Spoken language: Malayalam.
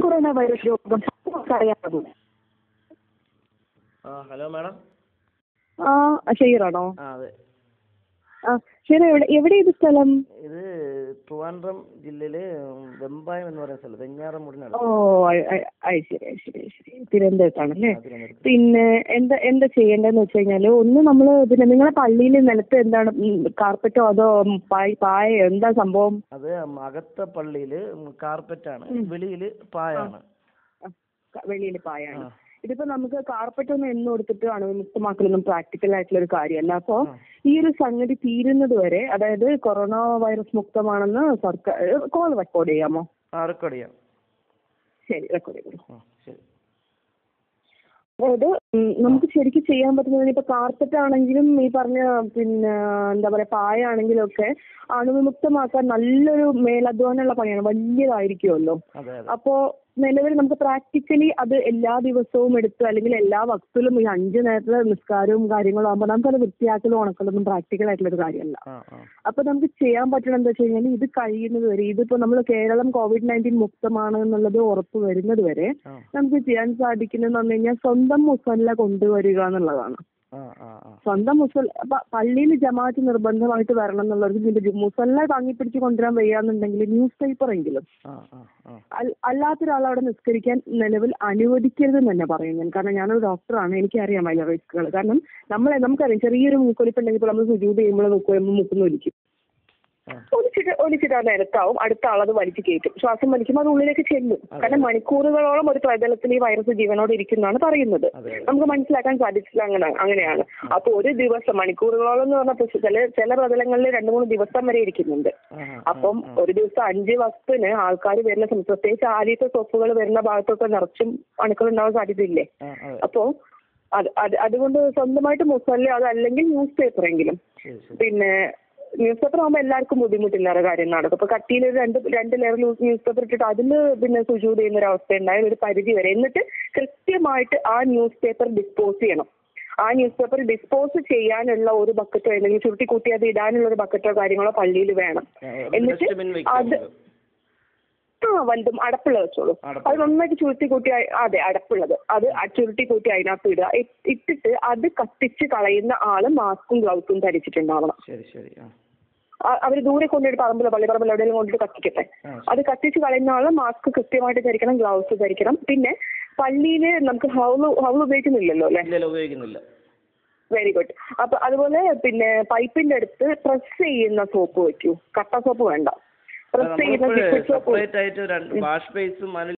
കൊറോണ വൈറസ് രോഗം അറിയാമോ ആ ഹലോ മാഡം ആ ഷെയറാണോ ആ അതെ ആ ഷെയർ എവിടെ എവിടെ ഇത് സ്ഥലം ഇത് ട്രിവാൻഡ്രം ജില്ലയില് വെമ്പായം എന്ന് പറയുന്ന സ്ഥലം വെഞ്ഞാറമൂടിനടുത്ത് ഓ അയ് അയ് അയ് ശരി അയ് ശരി അയ് ശരി തിരുവനന്തപുരത്താണല്ലേ ആ, തിരുവനന്തപുരത്ത് പിന്നെ എന്താ എന്താ ചെയ്യേണ്ടതെന്ന് വെച്ച് കഴിഞ്ഞാല് ഒന്ന് നമ്മള് പിന്നെ നിങ്ങളെ പള്ളിയിൽ നിലത്ത് എന്താണ് കാർപ്പറ്റോ അതോ പായ് പായയോ എന്താ സംഭവം അത് അകത്തെ പള്ളിയില് കാർപ്പറ്റാണ് വെളിയില് പായാണ് വെളിയിൽ പായാണ് ആ. ഇതിപ്പോ നമുക്ക് കാർപ്പറ്റ് ഒന്നും എന്ന് കൊടുത്തിട്ട് അണുവിമുക്തമാക്കലൊന്നും പ്രാക്ടിക്കൽ ആയിട്ടുള്ള ഒരു കാര്യമല്ല അപ്പോ ആ. ഈ ഒരു സംഗതി തീരുന്നത് വരെ അതായത് കൊറോണ വൈറസ് മുക്തമാണെന്ന് സർക്കാർ കോൾ റെക്കോർഡ് ചെയ്യാമോ ആ റെക്കോർഡ് ചെയ്യാം ശരി റെക്കോർഡ് ചെയ്തു ആ ശരി അതായത് ഉം, നമുക്ക് ശരിക്കും ചെയ്യാൻ പറ്റുന്നത് ഇപ്പൊ കാർപ്പറ്റ് ആണെങ്കിലും ഈ പറഞ്ഞ പിന്നെ എന്താ പറയാ പായ ആണെങ്കിലും ഒക്കെ അണുവിമുക്തമാക്കാൻ നല്ലൊരു മേലധ്വാനമുള്ള പണിയാണ് വലിയതായിരിക്കുമല്ലോ അതെ അതെ അപ്പോ നിലവിൽ നമുക്ക് പ്രാക്ടിക്കലി അത് എല്ലാ ദിവസവും എടുത്ത് അല്ലെങ്കിൽ എല്ലാ വക്തിലും ഈ അഞ്ചു നേരത്തെ നിസ്കാരവും കാര്യങ്ങളും ആകുമ്പോൾ നമുക്കത് വൃത്തിയാക്കലും ഉണക്കലൊന്നും പ്രാക്ടിക്കൽ ആയിട്ടുള്ള ഒരു കാര്യമല്ല ആ ആ അപ്പൊ നമുക്ക് ചെയ്യാൻ പറ്റണം എന്താ വെച്ച് കഴിഞ്ഞാൽ ഇത് കഴിയുന്നത് വരെ ഇതിപ്പോ നമ്മൾ കേരളം കോവിഡ് നയൻറ്റീൻ മുക്തമാണ് എന്നുള്ളത് ഉറപ്പ് വരുന്നത് വരെ ആ നമുക്ക് ചെയ്യാൻ സാധിക്കുന്നത് പറഞ്ഞു കഴിഞ്ഞാൽ സ്വന്തം മുസല്ല കൊണ്ടുവരിക എന്നുള്ളതാണ് ആ ആ ആ സ്വന്തം മുസല്ല അപ്പൊ പള്ളിയിൽ ജമാഅത്ത് നിർബന്ധമായിട്ട് വരണം എന്നുള്ളവർക്ക് ഇതിന്റെ മുസല്ല താങ്ങിപ്പിടിച്ച് കൊണ്ടുവരാൻ വയ്യാന്നുണ്ടെങ്കിൽ ന്യൂസ് പേപ്പർ എങ്കിലും ആ ആ ആ അൽ- അല്ലാത്തൊരാൾ അവിടെ നിസ്കരിക്കാൻ നിലവിൽ അനുവദിക്കരുതെന്ന് തന്നെ പറയും ഞാൻ കാരണം ഞാനൊരു ഡോക്ടറാണ് എനിക്കറിയാം അതിലെ റിസ്കുകൾ കാരണം നമ്മളെ നമുക്കറിയാം ചെറിയൊരു മൂക്കൊലിപ്പുണ്ടെങ്കിൽ ഇപ്പോൾ നമ്മൾ സുജൂത് ചെയ്യുമ്പോൾ നോക്കുമ്പോൾ മൂക്കുന്ന ഒലിക്കും ആ. ഒലിച്ചിട്ട് ഒലിച്ചിട്ട് അത് നിരത്താവും അടുത്ത ആളത് വലിച്ചു കയറ്റും ശ്വാസം വലിക്കുമ്പോൾ അത് ഉള്ളിലേക്ക് ചെല്ലും കാരണം മണിക്കൂറുകളോളം ഒരു പ്രതലത്തിൽ ഈ വൈറസ് ജീവനോട് ഇരിക്കുന്നതാണ് പറയുന്നത് അതെ നമുക്ക് മനസ്സിലാക്കാൻ സാധിച്ചില്ല അങ്ങനെ അങ്ങനെയാണ് അപ്പൊ ഒരു ദിവസം മണിക്കൂറുകളോളം എന്ന് പറഞ്ഞപ്പോൾ ചില ചില പ്രതലങ്ങളിൽ രണ്ടു മൂന്ന് ദിവസം വരെ ഇരിക്കുന്നുണ്ട് ആ ആ അപ്പം ഒരു ദിവസം അഞ്ച് വസ്തുവിന് ആൾക്കാർ വരുന്ന സമയത്ത് പ്രത്യേകിച്ച് ആദ്യത്തെ സോപ്പുകൾ വരുന്ന ഭാഗത്തൊക്കെ നിറച്ചും അണുക്കൾ ഉണ്ടാവാൻ സാധ്യതയില്ലേ ആ അതെ അപ്പോ അത് അത് അതുകൊണ്ട് സ്വന്തമായിട്ട് മുസല്ല അതല്ലെങ്കിൽ ന്യൂസ് പേപ്പർ എങ്കിലും ശരി ശരി പിന്നെ ന്യൂസ് പേപ്പർ ആകുമ്പോൾ എല്ലാവർക്കും ബുദ്ധിമുട്ടില്ലാത്ത കാര്യം നടക്കും ഇപ്പൊ കട്ടിയിൽ ഒരു രണ്ട് രണ്ട് ലെയർ ന്യൂസ് പേപ്പർ ഇട്ടിട്ട് അതിൽ പിന്നെ സുജൂത് ചെയ്യുന്ന ഒരു അവസ്ഥ ഉണ്ടായ ഒരു പരിധി വരെ എന്നിട്ട് കൃത്യമായിട്ട് ആ ന്യൂസ് പേപ്പർ ഡിസ്പോസ് ചെയ്യണം ആ ന്യൂസ് പേപ്പർ ഡിസ്പോസ് ചെയ്യാനുള്ള ഒരു ബക്കറ്റോ അല്ലെങ്കിൽ ചുരുട്ടി കൂട്ടി അത് ഇടാനുള്ള ഒരു ബക്കറ്റോ കാര്യങ്ങളോ പള്ളിയിൽ വേണം എന്നിട്ട് ഡസ്റ്റ്ബിൻ വെക്കാം അത് ആ വലുതും അടപ്പുള്ള വെച്ചോളൂ അടപ്പ്. അത് നന്നായിട്ട് ചുരുട്ടി കൂട്ടി അയ്- അതെ അടപ്പുള്ളത് അത് അ- ചുരുട്ടി കൂട്ടി അതിനകത്ത് ഇടുക ഇ- ഇട്ടിട്ട് അത് കത്തിച്ച് കളയുന്ന ആള് മാസ്കും ഗ്ലൗസും ധരിച്ചിട്ടുണ്ടാവണം ശരി ശരി ആ ആ- അവര് ദൂരെ കൊണ്ടിട്ട് പറമ്പിലോ പള്ളിപ്പറമ്പിലോ എവിടെയെങ്കിലും കൊണ്ടിട്ട് കത്തിക്കട്ടെ ആ അത് കത്തിച്ച് കളയുന്ന ആള് മാസ്ക് കൃത്യമായിട്ട് ധരിക്കണം ഗ്ലൗസ് ധരിക്കണം പിന്നെ പള്ളിയിൽ നമുക്ക് ഹൗള് ഹൗള് ഉപയോഗിക്കുന്നില്ലല്ലോ അല്ലെ ഇല്ലല്ല ഉപയോഗിക്കുന്നില്ല വെരി ഗുഡ് അപ്പൊ അതുപോലെ പിന്നെ പൈപ്പിന്റെ അടുത്ത് പ്രസ് ചെയ്യുന്ന സോപ്പ് വെക്കൂ കട്ട സോപ്പ് വേണ്ട പ്രസ് ചെയ്യുന്ന നമ്മളിപ്പോൾ ലിക്വിഡ് സോപ്പ് സെപ്പറേറ്റ് ആയിട്ട് രണ്ട് വാഷ് ബേസും